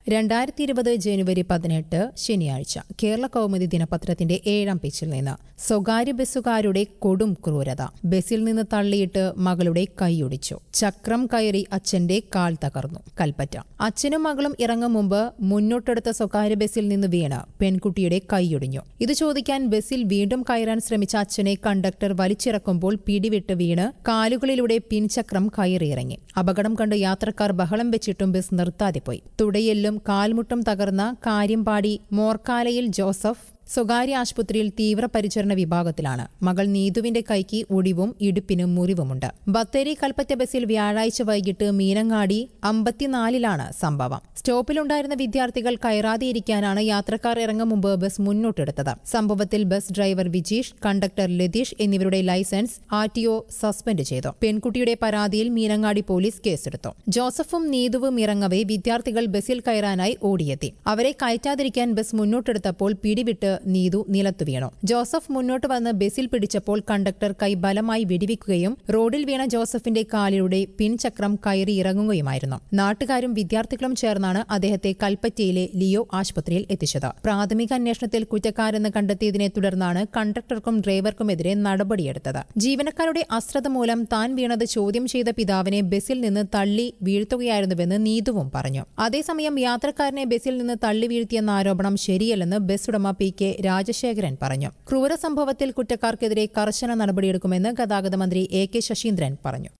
രണ്ടായിരത്തി ഇരുപത് ജനുവരി പതിനെട്ട് ശനിയാഴ്ച കേരള കൗമുദി ദിനപത്രത്തിന്റെ ഏഴാം പേജിൽ നിന്ന് സ്വകാര്യ ബസ്സുകാരുടെ കൊടും ക്രൂരത ബസ്സിൽ നിന്ന് തള്ളിയിട്ട് മകളുടെ കൈയൊടിച്ചു ചക്രം കയറി അച്ഛന്റെ കാൽ തകർന്നു കൽപ്പറ്റ അച്ഛനും മകളും ഇറങ്ങും മുമ്പ് മുന്നോട്ടെടുത്ത സ്വകാര്യ ബസ്സിൽ നിന്ന് വീണ് പെൺകുട്ടിയുടെ കൈയൊടിഞ്ഞു ഇത് ചോദിക്കാൻ ബസ്സിൽ വീണ്ടും കയറാൻ ശ്രമിച്ച അച്ഛനെ കണ്ടക്ടർ വലിച്ചിറക്കുമ്പോൾ പിടിവിട്ട് വീണ് കാലുകളിലൂടെ പിൻചക്രം കയറിയിറങ്ങി അപകടം കണ്ട് യാത്രക്കാർ ബഹളം വെച്ചിട്ടും ബസ് നിർത്താതെ പോയി തുടയെല്ലും കാൽമുട്ടും തകർന്ന കാര്യംപാടി മോർക്കാലയിൽ ജോസഫ് സ്വകാര്യ ആശുപത്രിയിൽ തീവ്രപരിചരണ വിഭാഗത്തിലാണ് മകൾ നീതുവിന്റെ കൈക്ക് ഒടിവും ഇടുപ്പിനും മുറിവുമുണ്ട് ബത്തേരി കൽപ്പറ്റ ബസ്സിൽ വ്യാഴാഴ്ച വൈകിട്ട് മീനങ്ങാടി അമ്പത്തിനാലിലാണ് സംഭവം സ്റ്റോപ്പിലുണ്ടായിരുന്ന വിദ്യാർത്ഥികൾ കയറാതെയിരിക്കാനാണ് യാത്രക്കാർ ഇറങ്ങും മുമ്പ് ബസ് മുന്നോട്ടെടുത്തത് സംഭവത്തിൽ bus driver Vijeesh conductor Latheesh എന്നിവരുടെ licence R T O suspend ചെയ്തു പെൺകുട്ടിയുടെ പരാതിയിൽ മീനങ്ങാടി പോലീസ് കേസെടുത്തു ജോസഫും നീതുവും ഇറങ്ങവേ വിദ്യാർത്ഥികൾ ബസ്സിൽ കയറാനായി ഓടിയെത്തി അവരെ കയറ്റാതിരിക്കാൻ ബസ് മുന്നോട്ടെടുത്തപ്പോൾ പിടിവിട്ട് നീതു നിലത്തു വീണു ജോസഫ് മുന്നോട്ട് വന്ന് ബസ്സിൽ പിടിച്ചപ്പോൾ കണ്ടക്ടർ കൈ ബലമായി വെടിവെക്കുകയും റോഡിൽ വീണ ജോസഫിന്റെ കാലിലൂടെ പിൻചക്രം കയറി ഇറങ്ങുകയുമായിരുന്നു നാട്ടുകാരും വിദ്യാർത്ഥികളും ചേർന്നാണ് അദ്ദേഹത്തെ കൽപ്പറ്റയിലെ ലിയോ ആശുപത്രിയിൽ എത്തിച്ചത് പ്രാഥമിക അന്വേഷണത്തിൽ കുറ്റക്കാരെന്ന് കണ്ടെത്തിയതിനെ തുടർന്നാണ് കണ്ടക്ടർക്കും ഡ്രൈവർക്കുമെതിരെ നടപടിയെടുത്തത് ജീവനക്കാരുടെ അശ്രദ്ധ മൂലം താൻ വീണത് ചോദ്യം ചെയ്ത പിതാവിനെ ബസ്സിൽ നിന്ന് തള്ളി വീഴ്ത്തുകയായിരുന്നുവെന്ന് നീതുവും പറഞ്ഞു അതേസമയം യാത്രക്കാരനെ ബസ്സിൽ നിന്ന് തള്ളി വീഴ്ത്തിയെന്ന ആരോപണം ശരിയല്ലെന്ന് ബസ് ഉടമ പി കെ രാജശേഖരൻ പറഞ്ഞു ക്രൂര സംഭവത്തിൽ കുറ്റക്കാർക്കെതിരെ കർശന നടപടിയെടുക്കുമെന്ന് ഗതാഗത മന്ത്രി എ കെ ശശീന്ദ്രൻ പറഞ്ഞു